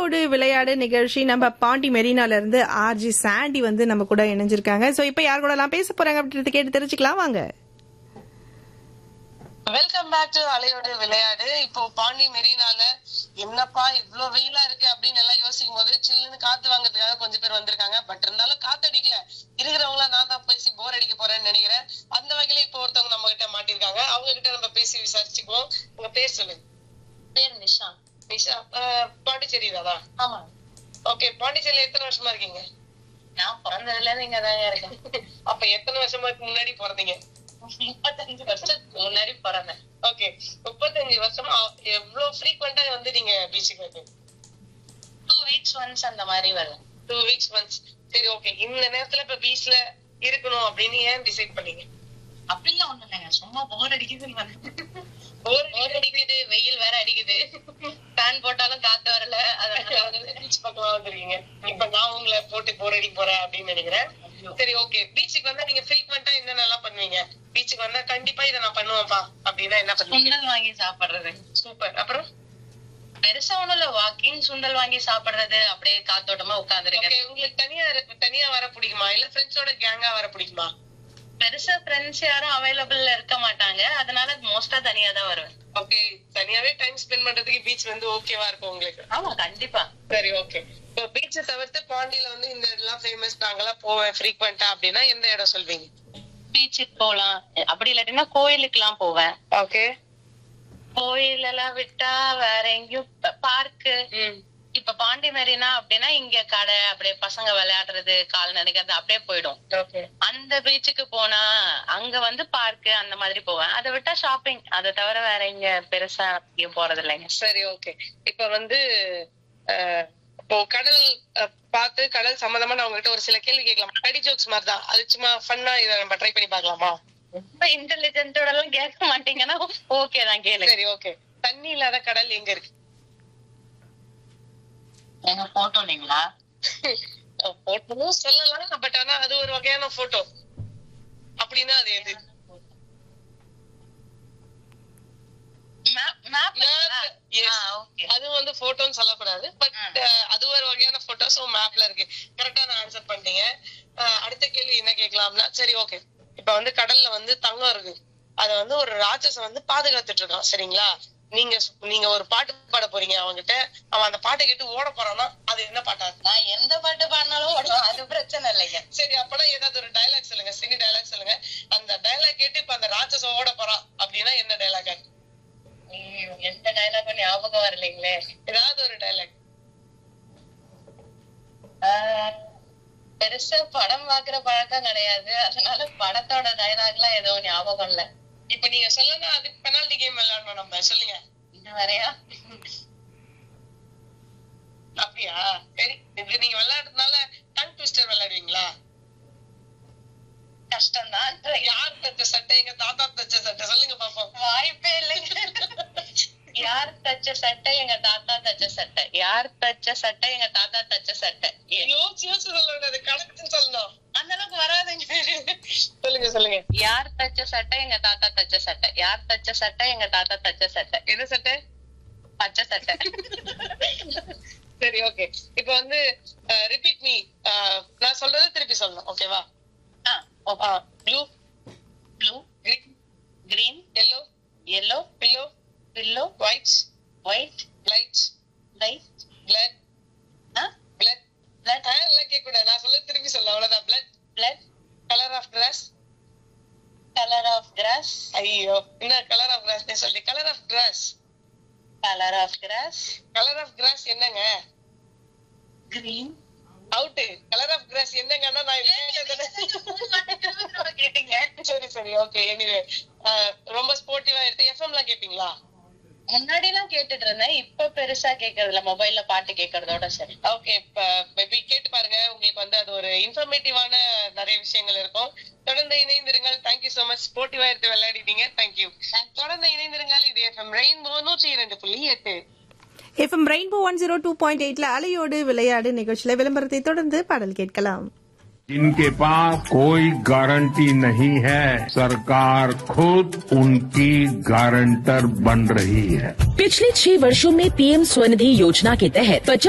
அலையோடு விளையாடு நிகழ்ச்சி நம்ம பாண்டி மெரினால இருந்து ஆர்ஜி சாண்டி வந்து நம்ம கூட இணைஞ்சிருக்காங்க சோ இப்ப யார் கூட எல்லாம் பேச போறாங்க அப்படின்றத கேட்டு தெரிஞ்சுக்கலாம் வாங்க வெல்கம் பேக் டு அலையோட விளையாடு இப்போ பாண்டி மெரினால என்னப்பா இவ்ளோ வெயிலா இருக்கு அப்படின்னு எல்லாம் யோசிக்கும் போது சில்லுன்னு காத்து வாங்குறதுக்காக கொஞ்சம் பேர் வந்திருக்காங்க பட் இருந்தாலும் காத்து அடிக்கல இருக்கிறவங்கள நான் தான் பேசி போர் அடிக்க போறேன்னு நினைக்கிறேன் அந்த வகையில இப்போ ஒருத்தவங்க நம்ம கிட்ட மாட்டிருக்காங்க அவங்க கிட்ட நம்ம பேசி விசாரிச்சுக்குவோம் உங்க பேர் சொல்லுங்க பேர் நிஷா நிஷா அஹ், பாண்டிச்சேரி தானா ஆமா ஓகே பாண்டிச்சேரியில எத்தனை வருஷமா இருக்கீங்க நான் பிறந்ததுல இருந்து இங்க தாங்க இருக்கேன் அப்ப எத்தனை வருஷமா முன்னாடி பிறந்தீங்க முப்பத்தஞ்சு வருஷத்துக்கு முன்னாடி பிறந்தேன் ஓகே முப்பத்தஞ்சு வருஷமா எவ்வளவு ஃப்ரீக்வெண்டா வந்து நீங்க பீச்சுக்கு வருவீங்க டூ வீக்ஸ் ஒன்ஸ் அந்த மாதிரி வருவேன் டூ வீக்ஸ் ஒன்ஸ் சரி ஓகே இந்த நேரத்துல இப்ப பீச்ல இருக்கணும் அப்படின்னு ஏன் டிசைட் பண்ணீங்க அப்படிலாம் ஒண்ணும் இல்லைங்க சும்மா போர் அடிக்குதுன்னு வந்தேன் போர் போர் அடிக்குது வெயில் வேற அடிக்குது ஃபேன் போட்டாலும் காத்து வரல அதனால வந்து பீச் பக்கமா வந்திருக்கீங்க இப்ப நான் உங்களை போட்டு போர் அடிக்க போறேன் அப்படின்னு நினைக்கிறேன் சரி ஓகே பீச்சுக்கு வந்தா நீங்க ஃப்ரீக்வெண்டா என்னென்னலாம் பண்ணுவீங்க பீச்சுக்கு வந்தா கண்டிப்பா இதை நான் பண்ணுவேன்ப்பா அப்படின்னா என்ன பண்ணுவீங்க சுண்டல் வாங்கி சாப்பிடுறது சூப்பர் அப்புறம் பெருசா ஒண்ணும் இல்ல வாக்கிங் சுண்டல் வாங்கி சாப்பிடுறது அப்படியே காத்தோட்டமா உட்காந்துருக்கேன் ஓகே உங்களுக்கு தனியா இரு- தனியா வர பிடிக்குமா இல்ல ஃப்ரெண்ட்ஸோட கேங்கா வர பிடிக்குமா பெருசா ஃப்ரெண்ட்ஸ் யாரும் அவைலபிள் இருக்க மாட்டாங்க அதனால மோஸ்டா தனியா தான் வருவேன் ஓகே தனியாவே டைம் ஸ்பெண்ட் பண்றதுக்கு பீச் வந்து ஓகேவா இருக்கும் உங்களுக்கு ஆமா கண்டிப்பா சரி ஓகே இப்போ பீச்சை தவிர்த்து பாண்டியில வந்து இந்த இடம்லாம் ஃபேமஸ் நாங்கெல்லாம் போவேன் ஃப்ரீக்வெண்டா அப்படின்னா எந்த இடம் சொல்வீங்க பீச்சுக்கு போலாம் அப்படி இல்லாட்டினா கோயிலுக்கு எல்லாம் போவேன் ஓகே கோயில் எல்லாம் விட்டா வேற எங்கேயும் பார்க்கு இப்ப பாண்டி மெரினா அப்படின்னா இங்க கடை அப்படியே பசங்க விளையாடுறது கால் நினைக்கிறது அப்படியே போயிடும் ஓகே அந்த பீச்சுக்கு போனா அங்க வந்து பார்க்கு அந்த மாதிரி போவேன் அதை விட்டா ஷாப்பிங் அதை தவிர வேற இங்க பெருசா எங்கேயும் போறது இல்லைங்க சரி ஓகே இப்ப வந்து அஹ், இப்போ கடல் அஹ், பார்த்து கடல் சம்பந்தமா நான் உங்ககிட்ட ஒரு சில கேள்வி கேட்கலாம் கடி ஜோக்ஸ் மாதிரி தான் அது சும்மா ஃபன்னா இதை நம்ம ட்ரை பண்ணி பார்க்கலாமா ரொம்ப இன்டெலிஜென்ட்டோட எல்லாம் கேட்க மாட்டீங்கன்னா ஓகே தான் கேளுங்க சரி ஓகே தண்ணி இல்லாத கடல் எங்க இருக்கு எங்க போட்டோ இல்லைங்களா போட்டோவும் சொல்லலாம் பட் ஆனா அது ஒரு வகையான போட்டோ அப்படின்னா அது எது map map Map, yes. Okay அது வந்து போட்டோன்னு சொல்லக்கூடாது பட் அது ஒரு வகையான போட்டோஸ் மேப்ல இருக்கு கரெக்டா நான் ஆன்சர் பண்ணிட்டீங்க அஹ், அடுத்த கேள்வி என்ன கேட்கலாம்னா சரி ஓகே இப்ப வந்து கடல்ல வந்து தங்கம் இருக்கு அத வந்து ஒரு ராட்சசன் வந்து பாதுகாத்துட்டு இருக்கான் சரிங்களா நீங்க சொ- நீங்க ஒரு பாட்டு பாட போறீங்க அவன்கிட்ட அவன் அந்த பாட்டை கேட்டு ஓட போறான்னா அது என்ன பாட்டா இருக்கும் நான் எந்த பாட்டு பாடினாலும் ஓடுவேன் அது பிரச்சனை இல்லைங்க சரி அப்பனா ஏதாவது ஒரு டயலாக் சொல்லுங்க சினி டயலாக் சொல்லுங்க அந்த டயலாக் கேட்டு இப்ப அந்த ராட்சசன் ஓட போறான் அப்படின்னா என்ன டயலாக் ஐயோ, எந்த டைலாகும் ஞாபகம் வரலைங்களே ஏதாவது ஒரு டயலாக் ஆஹ், பெருசா படம் பாக்குற பழக்கம் கிடையாது அதனால படத்தோட டைலாக் எல்லாம் எதுவும் ஞாபகம் இல்ல இப்ப நீங்க சொல்லுங்க அது பெனால்டி கேம் விளையாடணும் நம்ம சொல்லுங்க இது வரையா அப்படியா சரி இது நீங்க விளையாடுறதுனால டங் ட்விஸ்டர் விளையாடுவீங்களா கஷ்டம் தான் யார் தச்ச சட்டை எங்க தாத்தா தச்ச சட்டை சொல்லுங்க பாப்போம் வாய்ப்பே இல்லைங்க யார் தச்ச சட்டை எங்க தாத்தா தச்ச சட்டை யார் தச்ச சட்டை எங்க தாத்தா தச்ச சட்டை ஏ, யோசிச்சு யோசிச்சு சொல்ல வேண்டியது கணக்குன்னு சொல்லணும் அந்த அளவுக்கு வராதுங்க சொல்லுங்க சொல்லுங்க யார் தச்ச சட்டை எங்க தாத்தா தச்ச சட்டை யார் தச்ச சட்டை எங்க தாத்தா தச்ச சட்டை என்ன சட்டை பச்சை சட்டை சரி ஓகே இப்ப வந்து ரிப்பீட் மீ நான் சொல்றது திருப்பி சொல்லணும் ஓகேவா blue blue green green yellow yellow pillow pillow white white light light blood blood blood எல்லாம் கேட்க கூடாது நான் சொல்ல திருப்பி சொல்ல அவ்வளவுதான் blood blood colour of grass colour of grass ஐயோ என்ன கலர் ஆஃப் கிராஸ் சொல்லி colour of grass colour of grass colour of grass என்னங்க green out colour of grass என்னங்கன்னா நான் கேட்டது கேட்டீங்க சரி சரி ஓகே எனிவே ரொம்ப ஸ்போர்ட்டிவா எடுத்து எஃப்எம்லாம் கேப்பீங்களா முன்னாடி எல்லாம் கேட்டுட்டு இருந்தேன் இப்ப பெருசா கேக்குறதுல மொபைல்ல பாட்டு கேக்குறதோட சரி ஓகே மேபி கேட்டு பாருங்க உங்களுக்கு வந்து அது ஒரு இன்ஃபர்மேட்டிவான நிறைய விஷயங்கள் இருக்கும் தொடர்ந்து இணைந்திருங்கள் தேங்க்யூ so மச் ஸ்போர்ட்டிவா எடுத்து விளையாடிட்டீங்க தேங்க்யூ தொடர்ந்து இணைந்திருங்கள் இது எஃப்எம் ரெயின்போ நூற்றி இரண்டு புள்ளி எட்டு FM rainbow one zero two point எயிட்ல அலையோடு விளையாடு நிகழ்ச்சியில விளம்பரத்தை தொடர்ந்து பாடல் கேட்கலாம் जिनके पास कोई गारंटी नहीं है सरकार खुद उनकी गारंटर बन रही है पिछले छह वर्षों में पीएम स्वनिधि योजना के तहत